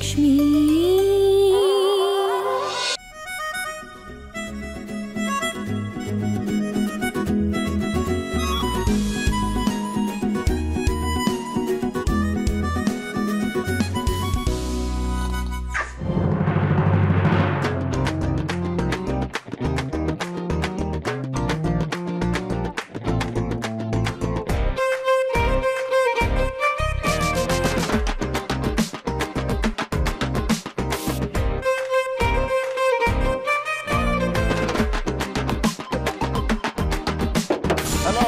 Lakshmi hello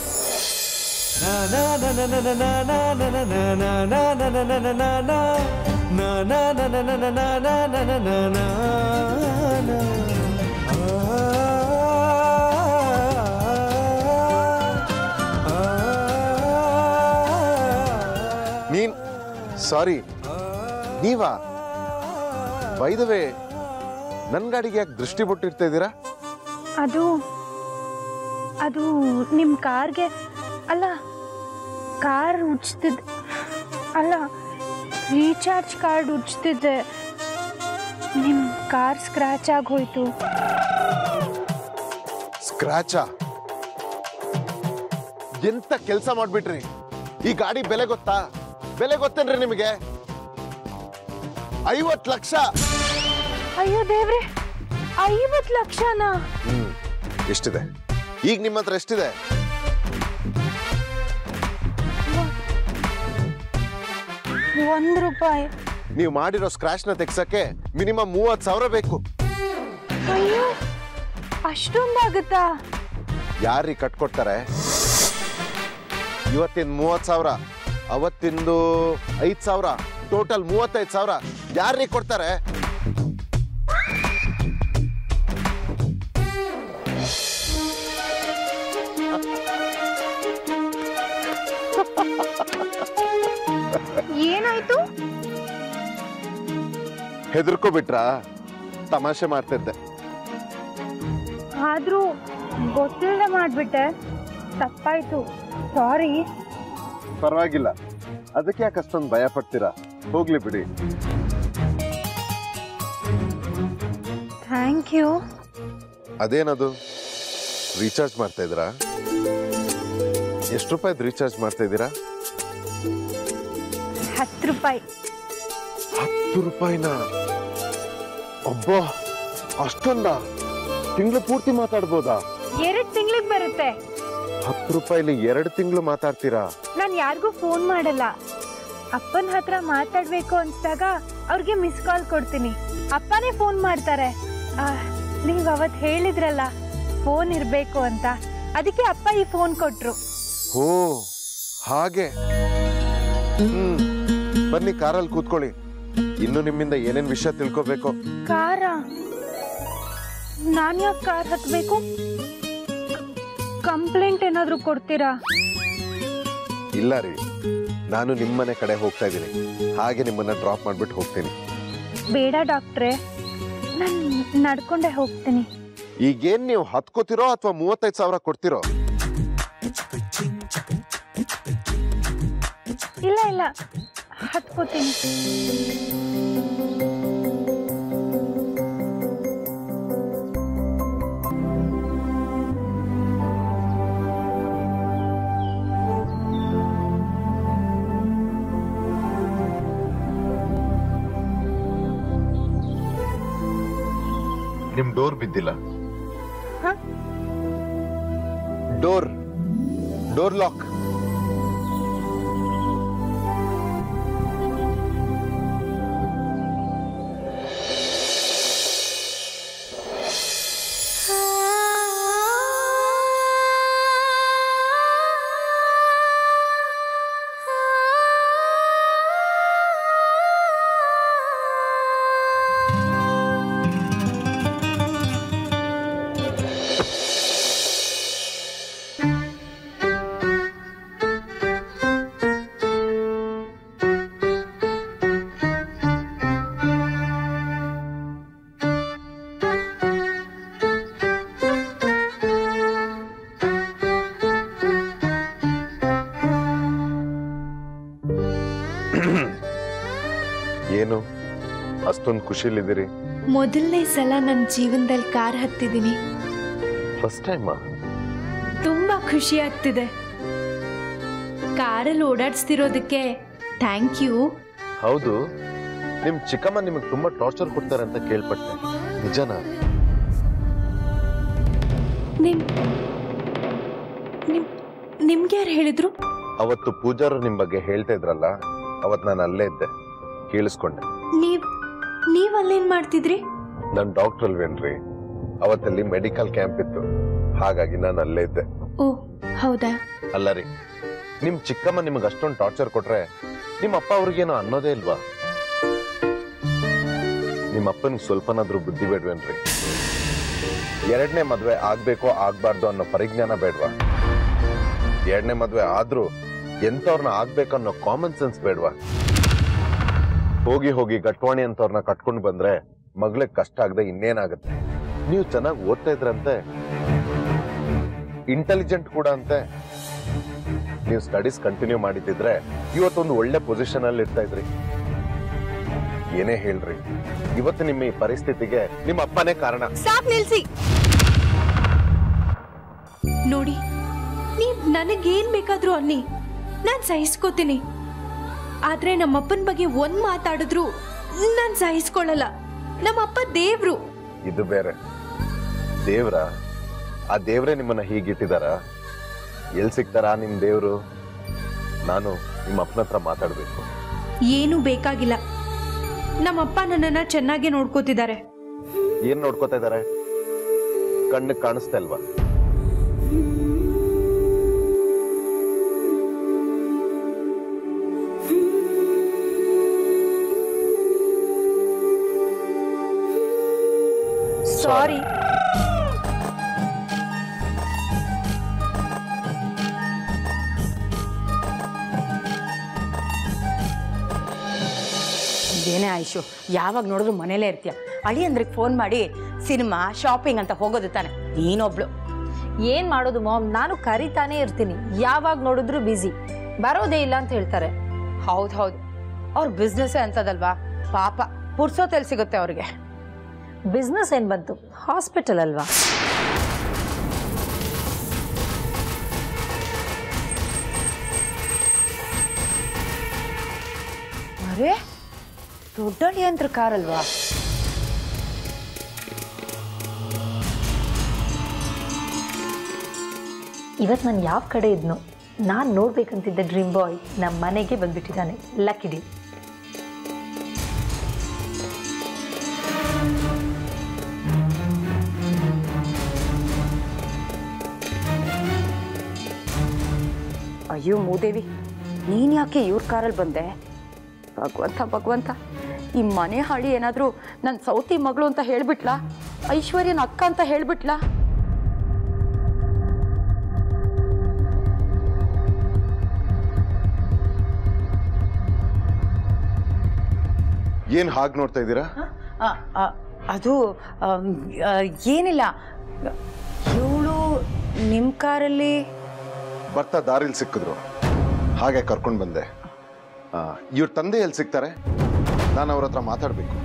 ನೀನ್ ಸಾರಿ ನೀವಾ by the way ನನ್ನ ಗಾಡಿಗೆ ಯಾಕೆ ದೃಷ್ಟಿ ಬಿಟ್ಟಿರ್ತಾ ಇದ್ದೀರಾ ಅದು ಅದು ನಿಮ್ಮ ಕಾರ್ಗೆ ಅಲ್ಲ ಕಾರ್ ಉಜ್ತಿದ್ ಅಲ್ಲ ರೀಚಾರ್ಜ್ ಕಾರ್ಡ್ ಉಜ್ತಿದ್ದೆ ನಿಮ್ಮ ಕಾರ್ ಸ್ಕ್ರ್ಯಾಚ್ ಆಗಿ ಹೋಯ್ತು ಸ್ಕ್ರಾಚ ಎಂತ ಕೆಲಸ ಮಾಡ್ಬಿಟ್ರಿ ಈ ಗಾಡಿ ಬೆಲೆ ಗೊತ್ತಾ ಬೆಲೆ ಗೊತ್ತೇನ್ರಿ ನಿಮಗೆ ಐವತ್ ಲಕ್ಷ ಅಯ್ಯೋ ದೇವ್ರೆ ಐವತ್ತು ಲಕ್ಷನಾ ಹ್ಮ್ ಎಷ್ಟಿದೆ ಈಗ ನಿಮ್ಮ ಹತ್ರ ಎಷ್ಟಿದೆ ಒಂದು ರೂಪಾಯಿ ನೀವು ಮಾಡಿರೋ ಸ್ಕ್ರಾಚ್ ನ ತೆಗ್ಸಕ್ಕೆ ಮಿನಿಮಮ್ ಮೂವತ್ ಸಾವಿರ ಬೇಕು ಅಯ್ಯೋ ಅಷ್ಟೊಂದಾಗುತ್ತಾ ಯಾರೀ ಕಟ್ಕೊಡ್ತಾರೆ ಇವತ್ತಿನ ಮೂವತ್ ಸಾವಿರ ಅವತ್ತಿಂದು ಐದ್ ಸಾವಿರ ಟೋಟಲ್ ಮೂವತ್ತೈದು ಸಾವಿರ ಯಾರೀ ಕೊಡ್ತಾರೆ ಏನಾಯ್ತು ಹೆದರ್ಕೋಬಿಟ್ರಾ ತಮಾಷೆ ಮಾಡ್ತಿದ್ದೆ ಆದ್ರೂ ಗೊತ್ತಿಲ್ಲದೆ ಮಾಡ್ಬಿಟ್ಟೆ ತಪ್ಪಾಯ್ತು ಸಾರಿ ಪರವಾಗಿಲ್ಲ ಅದಕ್ಕೆ ಯಾಕೆ ಅಷ್ಟೊಂದು ಭಯ ಪಡ್ತೀರಾ ಹೋಗ್ಲಿ ಬಿಡಿ ಥ್ಯಾಂಕ್ ಯು ಅದೇನದು ರೀಚಾರ್ಜ್ ಮಾಡ್ತಾ ಇದ್ದೀರಾ ಎಷ್ಟು ರೂಪಾಯಿದು ರೀಚಾರ್ಜ್ ಮಾಡ್ತಾ ಇದ್ದೀರಾ ಹತ್ತು ರೂಪಾಯಿ ಹತ್ತು ರೂಪಾಯಿನ ಅಬ್ಬಾ ಅಷ್ಟೊಂದ ತಿಂಗಳು ಪೂರ್ತಿ ಮಾತಾಡ್ಬೋದಾ ಎರಡು ತಿಂಗಳಿಗೆ ಬರುತ್ತೆ ಹತ್ತು ರೂಪಾಯಿಲಿ ಎರಡು ತಿಂಗಳು ಮಾತಾಡ್ತೀರಾ ನಾನು ಯಾರಿಗೂ ಫೋನ್ ಮಾಡಲ್ಲ ಅಪ್ಪನ ಹತ್ರ ಮಾತಾಡ್ಬೇಕು ಅನ್ಸ್ದಾಗ ಅವ್ರಿಗೆ ಮಿಸ್ ಕಾಲ್ ಕೊಡ್ತೀನಿ ಅಪ್ಪನೇ ಫೋನ್ ಮಾಡ್ತಾರೆ ಆ, ನೀವ್ ಅವತ್ ಹೇಳಿದ್ರಲ್ಲ ಫೋನ್ ಇರ್ಬೇಕು ಅಂತ ಅದಕ್ಕೆ ಅಪ್ಪ ಈ ಫೋನ್ ಕೊಟ್ರು ಓ ಹಾಗೆ ಹ್ಮ್ ಬನ್ನಿ ಕಾರಲ್ಲಿ ಕೂತ್ಕೊಳ್ಳಿ ಇನ್ನು ನಿಮ್ಮಿಂದ ಏನೇನ್ ವಿಷಯ ತಿಳ್ಕೋಬೇಕು ಕಾರ ನಾನ್ ಯಾಕೆ ಕಾರ್ ಹತ್ಬೇಕು ಕಂಪ್ಲೇಂಟ್ ಏನಾದ್ರು ಕೊಡ್ತೀರಾ ಇಲ್ಲ ರೀ ನಾನು ನಿಮ್ಮನೆ ಕಡೆ ಹೋಗ್ತಾ ಇದ್ದೀನಿ ಹಾಗೆ ನಿಮ್ಮನ್ನ ಡ್ರಾಪ್ ಮಾಡ್ಬಿಟ್ಟು ಹೋಗ್ತೀನಿ ಬೇಡ ಡಾಕ್ಟ್ರೆ ನಾನು ನಡ್ಕೊಂಡೆ ಹೋಗ್ತೀನಿ ಈಗೇನ್ ನೀವು ಹತ್ಕೋತಿರೋ ಅಥವಾ ಮೂವತ್ತೈದು ಸಾವಿರ ಕೊಡ್ತಿರೋ ಇಲ್ಲ ಇಲ್ಲ ಹತ್ಕೋತೀನಿ ನಿಮ್ ಡೋರ್ ಬಿದ್ದಿಲ್ಲ ಹ? ಡೋರ್ ಡೋರ್ ಲಾಕ್ ಏನು ಅಷ್ಟೊಂದು ಖುಷಿಲಿದ್ದೀರಿ ಮೊದಲನೇ ಸಲ ನನ್ನ ಜೀವನದಲ್ಲಿ ಕಾರ್ ಹತ್ತಿದ್ದೀನಿ ಫಸ್ಟ್ ಟೈಮಾ ತುಂಬಾ ಖುಷಿ ಆಗ್ತಿದೆ ಕಾರಲ್ಲಿ ಓಡಾಡಿಸ್ತಿರೋದಕ್ಕೆ ಥ್ಯಾಂಕ್ ಯು ಹೌದು ನಿಮ್ ಚಿಕ್ಕಮ್ಮ ನಿಮಗೆ ತುಂಬಾ ಟಾರ್ಚರ್ ಕೊಡ್ತಾರೆ ಅಂತ ಕೇಳ್ಪಟ್ಟೆ ನಿಜನಾ ನಿಮ್ ನಿಮ್ ನಿಮ್ಗೆ ಯಾರು ಹೇಳಿದ್ರು ಅವತ್ತು ಪೂಜಾರು ನಿಮ್ ಬಗ್ಗೆ ಹೇಳ್ತಾ ಇದ್ರಲ್ಲ ಅವತ್ ನಾನು ಅಲ್ಲೇ ಇದ್ದೆ ಕೇಳಿಸ್ಕೊಂಡೆ ನೀವ್ ನೀವ್ ಅಲ್ಲೇನ್ ಮಾಡ್ತಿದ್ರಿ ನನ್ ಡಾಕ್ಟರ್ ಅಲ್ವೇನ್ರಿ ಅವತ್ತಲ್ಲಿ ಮೆಡಿಕಲ್ ಕ್ಯಾಂಪ್ ಇತ್ತು ಹಾಗಾಗಿ ನಾನು ಅಲ್ಲೇ ಇದ್ದೆ ಓ ಹೌದಾ ಅಲ್ಲ ರೀ ನಿಮ್ ಚಿಕ್ಕಮ್ಮ ನಿಮಗೆ ಅಷ್ಟೊಂದು ಟಾರ್ಚರ್ ಕೊಟ್ರೆ ನಿಮ್ಮ ಅಪ್ಪ ಅವ್ರಿಗೇನೋ ಅನ್ನೋದೇ ಇಲ್ವಾ ನಿಮ್ಮ ಅಪ್ಪನಿಗೆ ಸ್ವಲ್ಪನಾದ್ರೂ ಬುದ್ಧಿ ಬೇಡ್ವೇನ್ರಿ ಎರಡನೇ ಮದ್ವೆ ಆಗ್ಬೇಕೋ ಆಗ್ಬಾರ್ದು ಅನ್ನೋ ಪರಿಜ್ಞಾನ ಬೇಡ್ವಾ ಎರಡನೇ ಮದ್ವೆ ಆದ್ರೂ ಎಂತವ್ರನ್ನ ಆಗ್ಬೇಕು ಅನ್ನೋ ಕಾಮನ್ ಸೆನ್ಸ್ ಬೇಡ್ವಾ ಹೋಗಿ ಹೋಗಿ ಗಟ್ವಾಣಿ ಅಂತವ್ರನ್ನ ಕಟ್ಕೊಂಡು ಬಂದ್ರೆ ಮಗಳಿಗೆ ಕಷ್ಟ ಆಗದೆ ಇನ್ನೇನಾಗುತ್ತೆ ನೀವು ಚೆನ್ನಾಗಿ ಓದ್ತಾ ಇದ್ರಂತೆ ಇಂಟೆಲಿಜೆಂಟ್ ಕೂಡ ಅಂತೆ ನೀವು ಸ್ಟಡೀಸ್ ಕಂಟಿನ್ಯೂ ಮಾಡಿದ್ರೆ ಇವತ್ತೊಂದು ಒಳ್ಳೆ ಪೊಸಿಷನ್ ಅಲ್ಲಿ ಇರ್ತಾ ಇದ್ರಿ ಏನೇ ಹೇಳ್ರಿ ಇವತ್ತು ನಿಮ್ಮ ಈ ಪರಿಸ್ಥಿತಿಗೆ ನಿಮ್ಮ ಅಪ್ಪನೇ ಕಾರಣ ಸಾಕ್ ನಿಲ್ಸಿ ನೋಡಿ ನೀವ್ ನನಗೇನ್ ಬೇಕಾದ್ರೂ ಅನ್ನಿ ನಾನ್ ಸಹಿಸ್ಕೋತೀನಿ ಆದ್ರೆ ನಮ್ಮಪ್ಪನ ಬಗ್ಗೆ ಒಂದ್ ಮಾತಾಡಿದ್ರು ನಾನ್ ಸಹಿಸ್ಕೊಳ್ಳಲ್ಲ ನಮ್ಮಪ್ಪ ದೇವ್ರು ಇದು ಬೇರೆ ದೇವ್ರ ಆ ದೇವ್ರೇ ನಿಮ್ಮನ್ನ ಹೀಗಿಟ್ಟಿದಾರ ಎಲ್ ಸಿಗ್ತಾರಾ ನಿಮ್ ದೇವ್ರು ನಾನು ನಿಮ್ಮ ಅಪ್ಪನ ಹತ್ರ ಮಾತಾಡ್ಬೇಕು ಏನು ಬೇಕಾಗಿಲ್ಲ ನಮ್ಮಪ್ಪ ನನ್ನನ್ನ ಚೆನ್ನಾಗಿ ನೋಡ್ಕೋತಿದ್ದಾರೆ ಏನ್ ನೋಡ್ಕೋತಾ ಇದಾರೆ ಕಣ್ಣು ಕಾಣಿಸ್ತಾ ಇಲ್ವಾ ಸಾರಿ ಏನೇ ಆಯುಷು ಯಾವಾಗ ನೋಡಿದ್ರು ಮನೇಲೇ ಇರ್ತೀಯ ಅಳಿಯಂದ್ರಿಗೆ ಫೋನ್ ಮಾಡಿ ಸಿನಿಮಾ ಶಾಪಿಂಗ್ ಅಂತ ಹೋಗೋದು ತಾನೆ ನೀನೊಬ್ಳು ಏನ್ ಮಾಡೋದು ಮಾಮ್ ನಾನು ಕರಿತಾನೆ ಇರ್ತೀನಿ ಯಾವಾಗ ನೋಡಿದ್ರು ಬ್ಯುಸಿ ಬರೋದೇ ಇಲ್ಲ ಅಂತ ಹೇಳ್ತಾರೆ ಹೌದು ಹೌದು ಅವ್ರ ಬಿಸ್ನೆಸ್ಸೇ ಅಂತದಲ್ವಾ ಪಾಪ ಪುರ್ಸೋತೆಲ್ ಸಿಗುತ್ತೆ ಅವ್ರಿಗೆ ಬಿಸ್ನೆಸ್ ಏನ್ ಬಂತು ಹಾಸ್ಪಿಟಲ್ ಅಲ್ವಾ ಅರೆ ದೊಡ್ಡಳಿಯಂತ್ರ ಕಾರಲ್ವಾ ಇವತ್ತು ನಾನು ಯಾವ ಕಡೆ ಇದ್ನು ನಾನು ನೋಡ್ಬೇಕಂತಿದ್ದ ಡ್ರೀಮ್ ಬಾಯ್ ನಮ್ಮ ಮನೆಗೆ ಬಂದ್ಬಿಟ್ಟಿದ್ದಾನೆ ಲಕ್ಕಿ ಡೇ ಅಯ್ಯೋ ಮೂದೇವಿ ನೀನ್ ಯಾಕೆ ಇವ್ರ ಕಾರಲ್ಲಿ ಬಂದೆ ಭಗವಂತ ಭಗವಂತ ಈ ಮನೆ ಹಾಳಿ ಏನಾದರೂ ನನ್ನ ಸೌತಿ ಮಗಳು ಅಂತ ಹೇಳ್ಬಿಟ್ಲಾ ಐಶ್ವರ್ಯನ ಅಕ್ಕ ಅಂತ ಹೇಳ್ಬಿಟ್ಲಾ ಏನ್ ಹಾಗೆ ನೋಡ್ತಾ ಇದ್ದೀರಾ ಆ, ಆ, ಅದು ಆಮ್, ಆ, ಏನಿಲ್ಲ ಇವಳು ನಿಮ್ಮ ಕಾರಲ್ಲಿ ಬರ್ತಾ ದಾರಿಲಿ ಸಿಕ್ಕಿದ್ರು ಹಾಗೆ ಕರ್ಕೊಂಡು ಬಂದೆ ಆ, ಇವ್ರ ತಂದೆ ಎಲ್ಲಿ ಸಿಗ್ತಾರೆ ನಾನು ಅವ್ರ ಹತ್ರ ಮಾತಾಡ್ಬೇಕು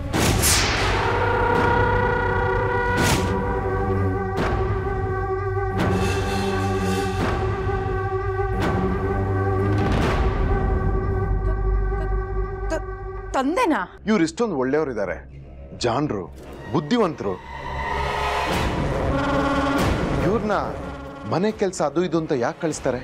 ತ- ತಂದೆನಾ ಇವ್ರು ಇಷ್ಟೊಂದು ಒಳ್ಳೆಯವರಿದ್ದಾರೆ ಜಾನ್ರು ಬುದ್ಧಿವಂತರು ಇವ್ರನ್ನ ಮನೆ ಕೆಲಸ ಅದು ಇದು ಅಂತ ಯಾಕೆ ಕಳಿಸ್ತಾರೆ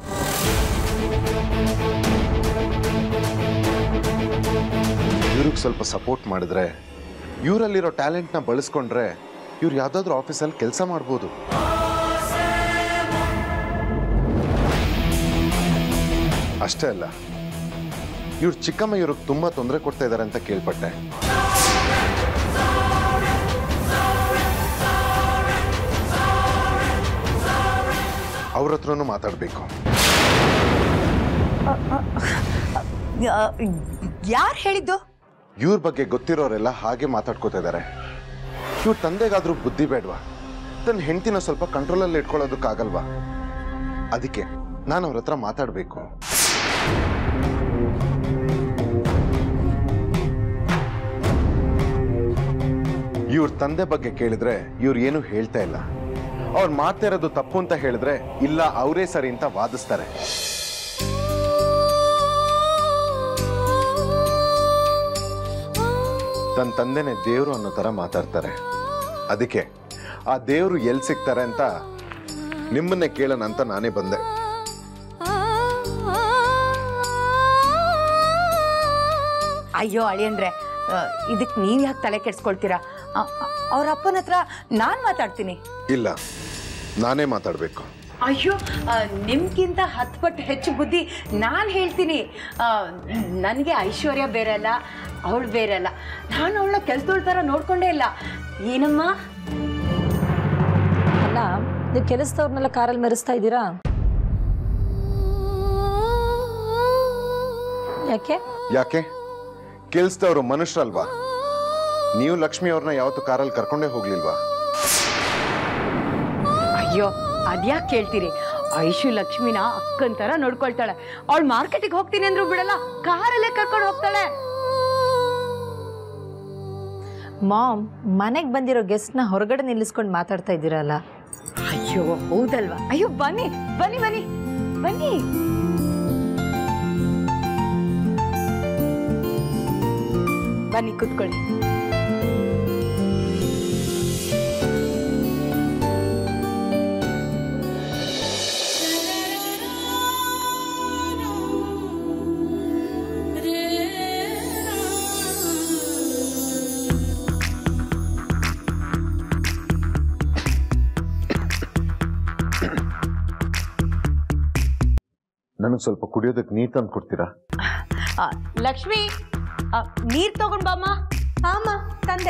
ಇವ್ರಿಗೆ ಸ್ವಲ್ಪ ಸಪೋರ್ಟ್ ಮಾಡಿದ್ರೆ ಇವರಲ್ಲಿರೋ ಟ್ಯಾಲೆಂಟ್ನ ಬಳಸ್ಕೊಂಡ್ರೆ ಇವ್ರು ಯಾವ್ದಾದ್ರು ಆಫೀಸಲ್ಲಿ ಕೆಲಸ ಮಾಡ್ಬೋದು ಅಷ್ಟೇ ಅಲ್ಲ ಇವ್ರ ಚಿಕ್ಕಮ್ಮ ಇವ್ರಿಗೆ ತುಂಬಾ ತೊಂದರೆ ಕೊಡ್ತಾ ಇದ್ದಾರೆ ಅಂತ ಕೇಳ್ಪಟ್ಟೆ ಅವ್ರ ಹತ್ರನೂ ಮಾತಾಡ್ಬೇಕು ಯಾರು ಹೇಳಿದ್ದು ಇವ್ರ ಬಗ್ಗೆ ಗೊತ್ತಿರೋರೆಲ್ಲ ಹಾಗೆ ಮಾತಾಡ್ಕೋತಾ ಇದ್ದಾರೆ ಇವ್ರ ತಂದೆಗಾದ್ರೂ ಬುದ್ಧಿ ಬೇಡ್ವಾ ತನ್ನ ಹೆಂಡತಿನ ಸ್ವಲ್ಪ ಕಂಟ್ರೋಲಲ್ಲಿ ಇಟ್ಕೊಳ್ಳೋದಕ್ಕಾಗಲ್ವಾ ಅದಕ್ಕೆ ನಾನು ಅವ್ರ ಹತ್ರ ಮಾತಾಡ್ಬೇಕು ಇವ್ರ ತಂದೆ ಬಗ್ಗೆ ಕೇಳಿದ್ರೆ ಇವ್ರು ಏನು ಹೇಳ್ತಾ ಇಲ್ಲ ಅವ್ರು ಮಾಡ್ತಾ ಇರೋದು ತಪ್ಪು ಅಂತ ಹೇಳಿದ್ರೆ ಇಲ್ಲ ಅವರೇ ಸರಿ ಅಂತ ವಾದಿಸ್ತಾರೆ ತನ್ನ ತಂದೆನೆ ದೇವ್ರು ಅನ್ನೋ ತರ ಮಾತಾಡ್ತಾರೆ ಅದಕ್ಕೆ ಆ ದೇವ್ರು ಎಲ್ಲಿ ಸಿಗ್ತಾರೆ ಅಂತ ನಿಮ್ಮನ್ನೇ ಕೇಳೋಣ ಅಂತ ನಾನೇ ಬಂದೆ ಅಯ್ಯೋ ಅಳಿಯಂದ್ರೆ ಇದಕ್ಕೆ ನೀವು ಯಾಕೆ ತಲೆ ಕೆಡ್ಸ್ಕೊಳ್ತೀರಾ ಅವ್ರ ಅಪ್ಪನ ಹತ್ರ ನಾನು ಮಾತಾಡ್ತೀನಿ ಇಲ್ಲ ನಾನೇ ಮಾತಾಡ್ಬೇಕು ಅಯ್ಯೋ ನಿಮ್ಗಿಂತ ಹತ್ತು ಪಟ್ಟು ಹೆಚ್ಚು ಬುದ್ಧಿ ನಾನು ಹೇಳ್ತೀನಿ ನನಗೆ ಐಶ್ವರ್ಯ ಬೇರೆ ಅಲ್ಲ ಅವಳು ಬೇರೆ ಅಲ್ಲ ನಾನು ಅವಳ ಕೆಲ್ಸದೋಳ ಥರ ನೋಡ್ಕೊಂಡೇ ಇಲ್ಲ ಏನಮ್ಮ ಅಲ್ಲ ನೀವು ಕೆಲಸದವ್ರನ್ನೆಲ್ಲ ಕಾರಲ್ಲಿ ಮೆರೆಸ್ತಾ ಇದ್ದೀರಾ ಯಾಕೆ ಯಾಕೆ ಕೆಲ್ಸದವ್ರು ಮನುಷ್ಯರಲ್ವಾ ನೀವು ಲಕ್ಷ್ಮಿ ಅವ್ರನ್ನ ಯಾವತ್ತು ಕಾರಲ್ಲಿ ಕರ್ಕೊಂಡೇ ಹೋಗ್ಲಿಲ್ವಾ ಅಯ್ಯೋ ಅದ್ಯಾಕೆ ಕೇಳ್ತೀರಿ ಐಶು ಲಕ್ಷ್ಮಿನ ಅಕ್ಕನ ಥರ ನೋಡ್ಕೊಳ್ತಾಳೆ ಅವಳು ಮಾರ್ಕೆಟಿಗೆ ಹೋಗ್ತೀನಿ ಅಂದ್ರೂ ಬಿಡಲ್ಲ ಕಾರಲ್ಲೇ ಕರ್ಕೊಂಡು ಹೋಗ್ತಾಳೆ ಮಾಮ್ ಮನೆಗೆ ಬಂದಿರೋ ಗೆಸ್ಟ್ನ ಹೊರಗಡೆ ನಿಲ್ಲಿಸ್ಕೊಂಡು ಮಾತಾಡ್ತಾ ಇದ್ದೀರಲ್ಲ ಅಯ್ಯೋ ಹೌದಲ್ವಾ ಅಯ್ಯೋ ಬನ್ನಿ ಬನ್ನಿ ಬನ್ನಿ ಬನ್ನಿ ಬನ್ನಿ ಕುತ್ಕೊಳ್ಳಿ ನನಗೆ ಸ್ವಲ್ಪ ಕುಡಿಯೋದಕ್ಕೆ ನೀರು ತಂದು ಕೊಡ್ತೀರಾ ಆ, ಲಕ್ಷ್ಮಿ ಆ, ನೀರ್ ತಗೊಂಡ್ ಬಾಮ್ಮ ಆಮ ತಂದೆ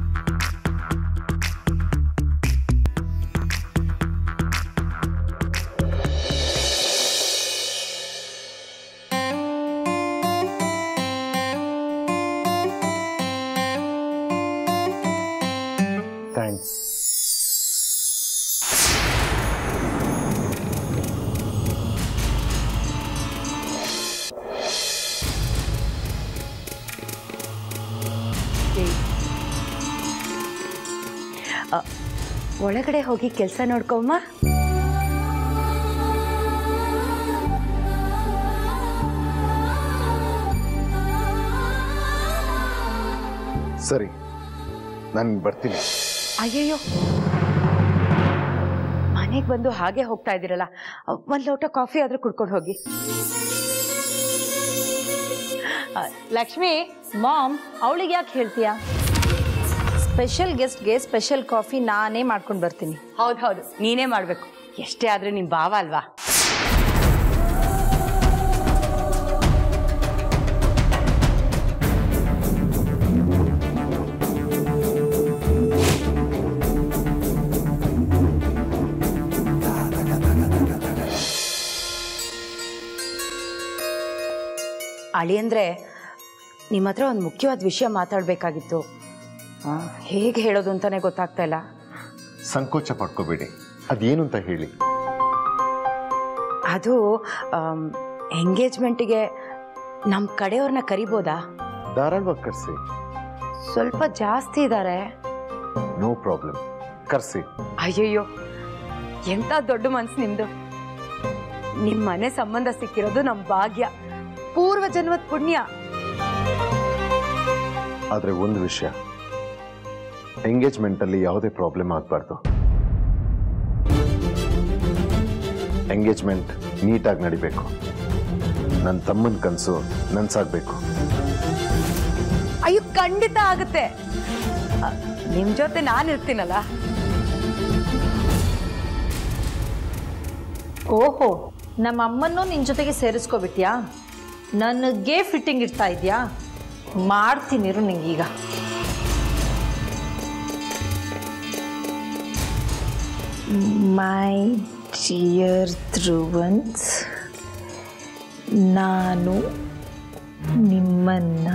ಥ್ಯಾಂಕ್ಸ್ ಆ, ಒಳಗಡೆ ಹೋಗಿ ಕೆಲಸ ನೋಡ್ಕೊಮ್ಮ ಸರಿ ನಾನು ಬರ್ತೀನಿ ಅಯ್ಯಯ್ಯೋ ಮನೆಗೆ ಬಂದು ಹಾಗೆ ಹೋಗ್ತಾ ಇದ್ದೀರಲ್ಲ ಒಂದು ಲೋಟ ಕಾಫಿ ಆದ್ರೂ ಕುಡ್ಕೊಂಡು ಹೋಗಿ ಆ, ಲಕ್ಷ್ಮಿ ಮಾಮ್ ಅವಳಿಗೆ ಯಾಕೆ ಹೇಳ್ತೀಯಾ ಸ್ಪೆಷಲ್ ಗೆಸ್ಟ್ಗೆ ಸ್ಪೆಷಲ್ ಕಾಫಿ ನಾನೇ ಮಾಡ್ಕೊಂಡು ಬರ್ತೀನಿ ಹೌದು ಹೌದು ನೀನೇ ಮಾಡಬೇಕು ಎಷ್ಟೇ ಆದ್ರೂ ನಿಮ್ಮ ಭಾವ ಅಲ್ವಾ ಅಳಿಯಂದ್ರೆ ನಿಮ್ಮ ಹತ್ರ ಒಂದು ಮುಖ್ಯವಾದ ವಿಷಯ ಮಾತಾಡಬೇಕಾಗಿತ್ತು ಹೇಗೆ ಹೇಳೋದು ಅಂತಾನೆ ಗೊತ್ತಾಗ್ತಾ ಇಲ್ಲ ಸಂಕೋಚ ಪಡ್ಕೋಬೇಡಿ ಅದೇನು ಅಂತ ಹೇಳಿ ಅದು ಎಂಗೇಜ್ಮೆಂಟಿಗೆ ನಮ್ಮ ಕಡೆಯವ್ರನ್ನ ಕರಿಬೋದಾ ಧಾರಾಳವಾಗಿ ಕರ್ಸಿ ಸ್ವಲ್ಪ ಜಾಸ್ತಿ ಇದ್ದಾರೆ ನೋ ಪ್ರಾಬ್ಲಮ್ ಕರ್ಸಿ ಅಯ್ಯಯ್ಯೋ ಎಂಥ ದೊಡ್ಡ ಮನ್ಸು ನಿಮ್ದು ನಿಮ್ಮ ಮನೆ ಸಂಬಂಧ ಸಿಕ್ಕಿರೋದು ನಮ್ಮ ಭಾಗ್ಯ ಪೂರ್ವ ಜನ್ಮದ ಪುಣ್ಯ ಆದರೆ ಒಂದು ವಿಷಯ ಎಂಗೇಜ್ಮೆಂಟ್ ಅಲ್ಲಿ ಯಾವುದೇ ಪ್ರಾಬ್ಲಮ್ ಆಗಬಾರ್ದು ಎಂಗೇಜ್ಮೆಂಟ್ ನೀಟಾಗಿ ನಡಿಬೇಕು ನನ್ನ ತಮ್ಮನ ಕನಸು ನನ್ಸಾಗ್ಬೇಕು ಅಯ್ಯೋ ಖಂಡಿತ ಆಗುತ್ತೆ ಅ, ನಿಮ್ ಜೊತೆ ನಾನು ಇರ್ತೀನಲ್ಲ ಓಹೋ ನಮ್ಮ ಅಮ್ಮನ್ನು ನಿನ್ನ ಜೊತೆಗೆ ಸೇರಿಸ್ಕೊಬಿಟ್ಯಾ ನನಗೆ ಫಿಟ್ಟಿಂಗ್ ಇಡ್ತಾ ಇದೆಯಾ ಮಾಡ್ತೀನಿರು ನಿಂಗೀಗ ಮೈ ಡಿಯರ್ ಧ್ರುವನ್ಸ್ ನಾನು ನಿಮ್ಮನ್ನ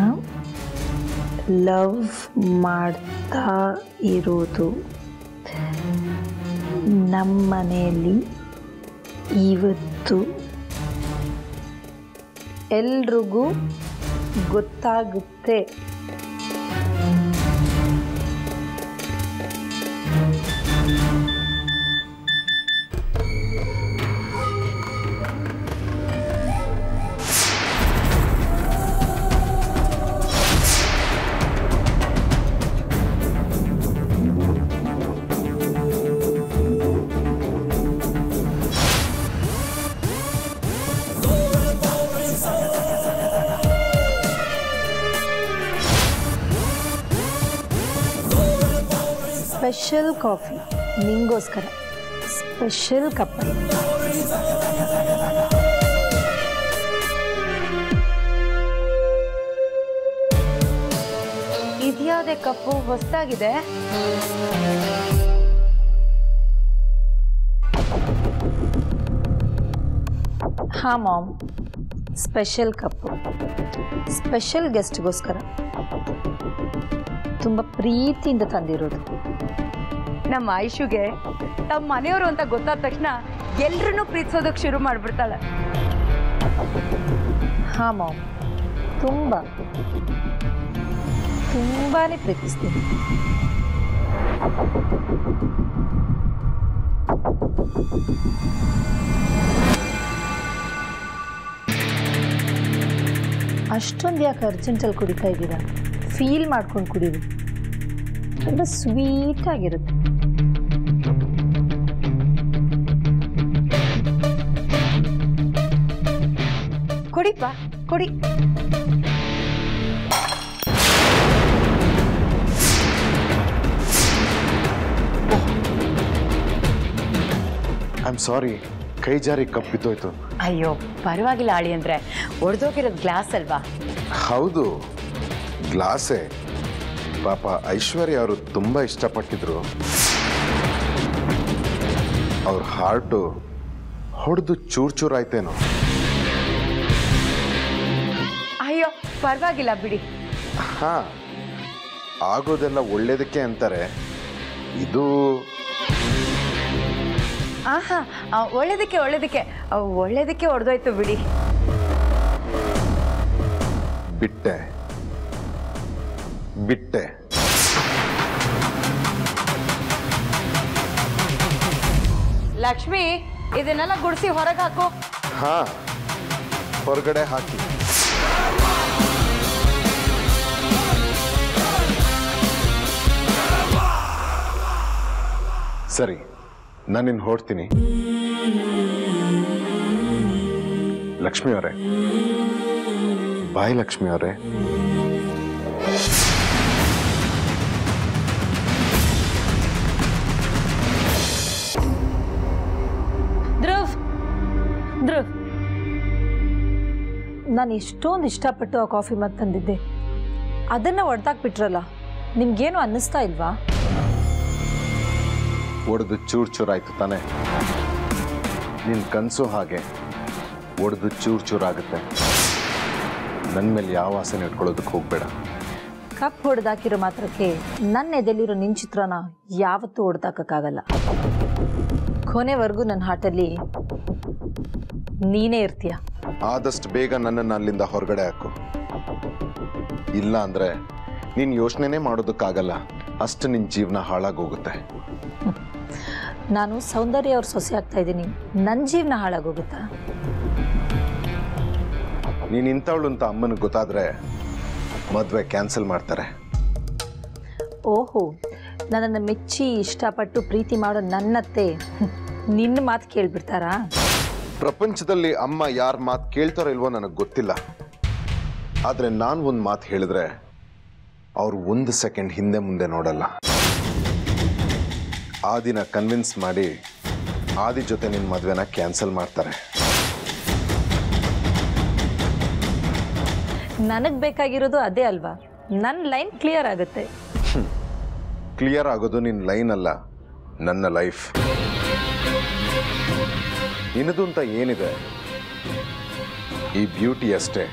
ಲವ್ ಮಾಡ್ತಾ ಇರೋದು ನಮ್ಮ ಮನೆಯಲ್ಲಿ ಇವತ್ತು ಎಲ್ರಿಗೂ ಗೊತ್ತಾಗುತ್ತೆ ಸ್ಪೆಷಲ್ ಕಾಫಿ ನಿಂಗೋಸ್ಕರ ಸ್ಪೆಷಲ್ ಕಪ್ಪಲ್ಲಿ ಇದ್ಯಾವುದೇ ಕಪ್ಪು ಹೊಸದಾಗಿದೆ ಹಾಂ ಮಾಮ್ ಸ್ಪೆಷಲ್ ಕಪ್ಪು ಸ್ಪೆಷಲ್ ಗೆಸ್ಟ್ಗೋಸ್ಕರ ತುಂಬ ಪ್ರೀತಿಯಿಂದ ತಂದಿರೋದು ನಮ್ಮ ಆಯುಷುಗೆ ತಮ್ಮ ಮನೆಯವರು ಅಂತ ಗೊತ್ತಾದ ತಕ್ಷಣ ಎಲ್ರನ್ನೂ ಪ್ರೀತಿಸೋದಕ್ಕೆ ಶುರು ಮಾಡ್ಬಿಡ್ತಾಳೆ ಹಾಂ ಮಾಮ್ ತುಂಬ ತುಂಬಾ ಪ್ರೀತಿಸ್ತೀನಿ ಅಷ್ಟೊಂದು ಯಾಕೆ ಅರ್ಜೆಂಟಲ್ಲಿ ಕುಡಿತಾ ಇದ್ದೀರಾ ಫೀಲ್ ಮಾಡ್ಕೊಂಡು ಕುಡೀರಿ ತುಂಬ ಸ್ವೀಟ್ ಆಗಿರುತ್ತೆ ಕೊಡಿಪ್ಪ ಕೊಡಿ ಐ ಆಮ್ ಸಾರಿ ಕೈ ಜಾರಿ ಕಪ್ ಬಿದ್ದೋಯ್ತು ಅಯ್ಯೋ ಪರವಾಗಿಲ್ಲ ಆಳಿ ಅಂದ್ರೆ ಒಡೆದೋಗಿರೋದು ಗ್ಲಾಸ್ ಅಲ್ವಾ ಹೌದು ಗ್ಲಾಸೇ ಪಾಪ ಐಶ್ವರ್ಯ ಅವರು ತುಂಬ ಇಷ್ಟಪಟ್ಟಿದ್ರು ಅವ್ರ ಹಾರ್ಟು ಹೊಡೆದು ಚೂರ್ ಚೂರಾಯ್ತೇನೋ ಅಯ್ಯೋ ಪರವಾಗಿಲ್ಲ ಬಿಡಿ ಹಾ ಆಗೋದೆಲ್ಲ ಒಳ್ಳೇದಕ್ಕೆ ಅಂತಾರೆ ಇದು ಆಹಾ ಆ, ಒಳ್ಳೇದಕ್ಕೆ ಒಳ್ಳೇದಕ್ಕೆ ಆ, ಒಳ್ಳೇದಕ್ಕೆ ಹೊಡೆದೋಯ್ತು ಬಿಡಿ ಬಿಟ್ಟೆ ಬಿಟ್ಟೆ ಲಕ್ಷ್ಮಿ ಇದನ್ನೆಲ್ಲ ಗುಡಿಸಿ ಹೊರಗೆ ಹಾಕು ಹಾ ಹೊರಗಡೆ ಹಾಕಿ ಸರಿ ನಾನಿನ್ ಹೊರಡ್ತೀನಿ ಲಕ್ಷ್ಮಿ ಅವರೇ ಬಾಯ್ ಲಕ್ಷ್ಮಿ ಅವರೇ ಧ್ರುವ್ ಧ್ರುವ್ ನಾನು ಎಷ್ಟೊಂದು ಇಷ್ಟಪಟ್ಟು ಆ ಕಾಫಿ ಮತ್ತೆ ತಂದಿದ್ದೆ ಅದನ್ನು ಒಡೆದಾಕ್ಬಿಟ್ರಲ್ಲ ನಿಮ್ಗೇನು ಅನ್ನಿಸ್ತಾ ಇಲ್ವಾ ಒಡೆದು ಚೂರ್ ಚೂರಾಯ್ತು ತಾನೆ ನಿನ್ ಕನ್ಸು ಹಾಗೆ ಒಡೆದು ಚೂರ್ ಚೂರಾಗುತ್ತೆ ನನ್ನ ಮೇಲೆ ಯಾವ ಆಸೆನ ಇಟ್ಕೊಳ್ಳೋದಕ್ಕೆ ಹೋಗ್ಬೇಡ ಕಪ್ ಹೊಡೆದಾಕಿರೋ ಮಾತ್ರಕ್ಕೆ ನನ್ನ ಎದೆಲಿರೋ ನಿನ್ನ ಚಿತ್ರನ ಯಾವತ್ತೂ ಹೊಡೆದಾಕಕ್ಕಾಗಲ್ಲ ಕೊನೆವರೆಗೂ ನನ್ನ ಹಾಟಲ್ಲಿ ನೀನೇ ಇರ್ತೀಯ ಆದಷ್ಟು ಬೇಗ ನನ್ನನ್ನು ಅಲ್ಲಿಂದ ಹೊರಗಡೆ ಹಾಕು ಇಲ್ಲ ಅಂದ್ರೆ ನೀನ್ ಯೋಚನೆನೇ ಮಾಡೋದಕ್ಕಾಗಲ್ಲ ಅಷ್ಟು ನಿನ್ ಜೀವನ ಹಾಳಾಗೋಗುತ್ತೆ ನಾನು ಸೌಂದರ್ಯ ಅವ್ರ ಸೊಸೆ ಆಗ್ತಾ ಇದ್ದೀನಿ ನನ್ನ ಜೀವನ ಹಾಳಾಗೋಗುತ್ತಾ ನೀನ್ ಇಂಥವಳು ಅಂತ ಅಮ್ಮನಿಗೆ ಗೊತ್ತಾದ್ರೆ ಮದ್ವೆ ಕ್ಯಾನ್ಸಲ್ ಮಾಡ್ತಾರೆ ಓಹೋ ನನ್ನನ್ನು ಮೆಚ್ಚಿ ಇಷ್ಟಪಟ್ಟು ಪ್ರೀತಿ ಮಾಡೋ ನನ್ನತ್ತೆ ನಿನ್ನ ಮಾತು ಕೇಳ್ಬಿಡ್ತಾರಾ ಪ್ರಪಂಚದಲ್ಲಿ ಅಮ್ಮ ಯಾರ ಮಾತು ಕೇಳ್ತಾರೋ ಇಲ್ವೋ ನನಗೆ ಗೊತ್ತಿಲ್ಲ ಆದ್ರೆ ನಾನು ಒಂದು ಮಾತು ಹೇಳಿದ್ರೆ ಅವ್ರು ಒಂದು ಸೆಕೆಂಡ್ ಹಿಂದೆ ಮುಂದೆ ನೋಡಲ್ಲ ಆ ದಿನ ಕನ್ವಿನ್ಸ್ ಮಾಡಿ ಆದಿ ಜೊತೆ ನಿನ್ನ ಮದ್ವೆನ ಕ್ಯಾನ್ಸಲ್ ಮಾಡ್ತಾರೆ ನನಗೆ ಬೇಕಾಗಿರೋದು ಅದೇ ಅಲ್ವಾ ನನ್ನ ಲೈನ್ ಕ್ಲಿಯರ್ ಆಗುತ್ತೆ ಕ್ಲಿಯರ್ ಆಗೋದು ನಿನ್ನ ಲೈನ್ ಅಲ್ಲ ನನ್ನ ಲೈಫ್ ನಿನ್ನದು ಅಂತ ಏನಿದೆ ಈ ಬ್ಯೂಟಿ ಅಷ್ಟೇ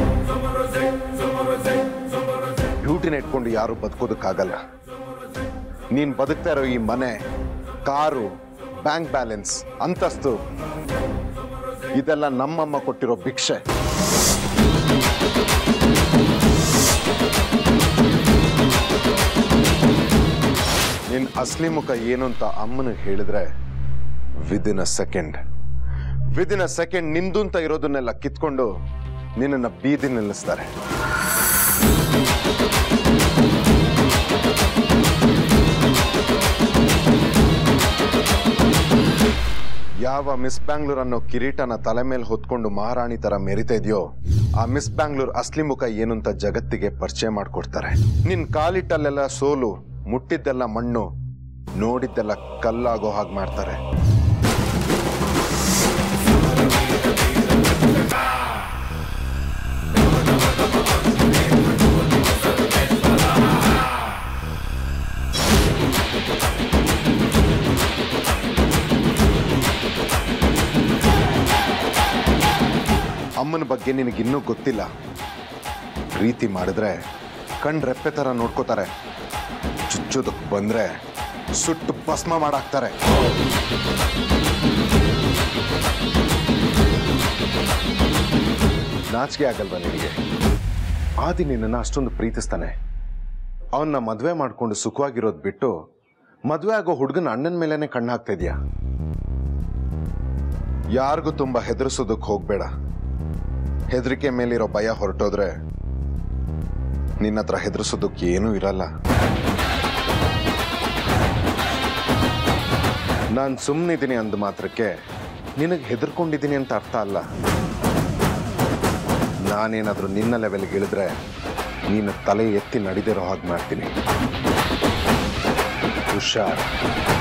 ಬ್ಯೂಟಿನ ಇಟ್ಕೊಂಡು ಯಾರು ಬದುಕೋದಕ್ಕಾಗಲ್ಲ ನೀನ್ ಬದುಕ್ತಾ ಇರೋ ಈ ಮನೆ ಕಾರು ಬ್ಯಾಂಕ್ ಬ್ಯಾಲೆನ್ಸ್ ಅಂತಸ್ತು ಇದೆಲ್ಲ ನಮ್ಮಮ್ಮ ಕೊಟ್ಟಿರೋ ಭಿಕ್ಷೆ ನಿನ್ ಅಸ್ಲಿ ಮುಖ ಏನು ಅಂತ ಅಮ್ಮನಿಗೆ ಹೇಳಿದ್ರೆ within a second within a second ನಿಂದು ಅಂತ ಇರೋದನ್ನೆಲ್ಲ ಕಿತ್ಕೊಂಡು ನಿನ್ನನ್ನು ಬೀದಿ ನಿಲ್ಲಿಸ್ತಾರೆ ಯಾವ ಮಿಸ್ ಬ್ಯಾಂಗ್ಳೂರ್ ಅನ್ನೋ ಕಿರೀಟನ ತಲೆ ಮೇಲೆ ಹೊತ್ಕೊಂಡು ಮಹಾರಾಣಿ ತರ ಮೆರಿತಾ ಇದೆಯೋ ಆ ಮಿಸ್ ಬ್ಯಾಂಗ್ಳೂರ್ ಅಸ್ಲಿ ಮುಖ ಏನು ಅಂತ ಜಗತ್ತಿಗೆ ಪರಿಚಯ ಮಾಡ್ಕೊಡ್ತಾರೆ ನಿನ್ ಕಾಲಿಟ್ಟಲ್ಲೆಲ್ಲ ಸೋಲು ಮುಟ್ಟಿದ್ದೆಲ್ಲ ಮಣ್ಣು ನೋಡಿದ್ದೆಲ್ಲ ಕಲ್ಲಾಗೋ ಹಾಗೆ ಮಾಡ್ತಾರೆ ಅಮ್ಮನ ಬಗ್ಗೆ ನಿನಗಿನ್ನೂ ಗೊತ್ತಿಲ್ಲ ಪ್ರೀತಿ ಮಾಡಿದ್ರೆ ಕಣ್ ರೆಪ್ಪೆ ಥರ ನೋಡ್ಕೋತಾರೆ ಚುಚ್ಚೋದಕ್ಕೆ ಬಂದ್ರೆ ಸುಟ್ಟು ಭಸ್ಮ ಮಾಡಾಕ್ತಾರೆ ನಾಚಿಕೆ ಆಗಲ್ವಾ ನಿನಗೆ ಆದಿ ನಿನ್ನನ್ನು ಅಷ್ಟೊಂದು ಪ್ರೀತಿಸ್ತಾನೆ ಅವನ್ನ ಮದುವೆ ಮಾಡ್ಕೊಂಡು ಸುಖವಾಗಿರೋದು ಬಿಟ್ಟು ಮದುವೆ ಆಗೋ ಹುಡುಗನ ಅಣ್ಣನ ಮೇಲೇನೆ ಕಣ್ಣು ಹಾಕ್ತಾ ಇದೀಯಾ ಯಾರಿಗೂ ತುಂಬಾ ಹೆದರ್ಸೋದಕ್ಕೆ ಹೋಗ್ಬೇಡ ಹೆದರಿಕೆ ಮೇಲಿರೋ ಭಯ ಹೊರಟೋದ್ರೆ ನಿನ್ನ ಹತ್ರ ಹೆದರ್ಸೋದಕ್ಕೆ ಏನೂ ಇರಲ್ಲ ನಾನು ಸುಮ್ಮನಿದ್ದೀನಿ ಅಂದ ಮಾತ್ರಕ್ಕೆ ನಿನಗೆ ಹೆದರ್ಕೊಂಡಿದ್ದೀನಿ ಅಂತ ಅರ್ಥ ಅಲ್ಲ ನಾನೇನಾದರೂ ನಿನ್ನ ಲೆವೆಲ್ಗೆ ಇಳಿದ್ರೆ ನೀನು ತಲೆ ಎತ್ತಿ ನಡಿದಿರೋ ಹಾಗೆ ಮಾಡ್ತೀನಿ ಹುಷಾರ್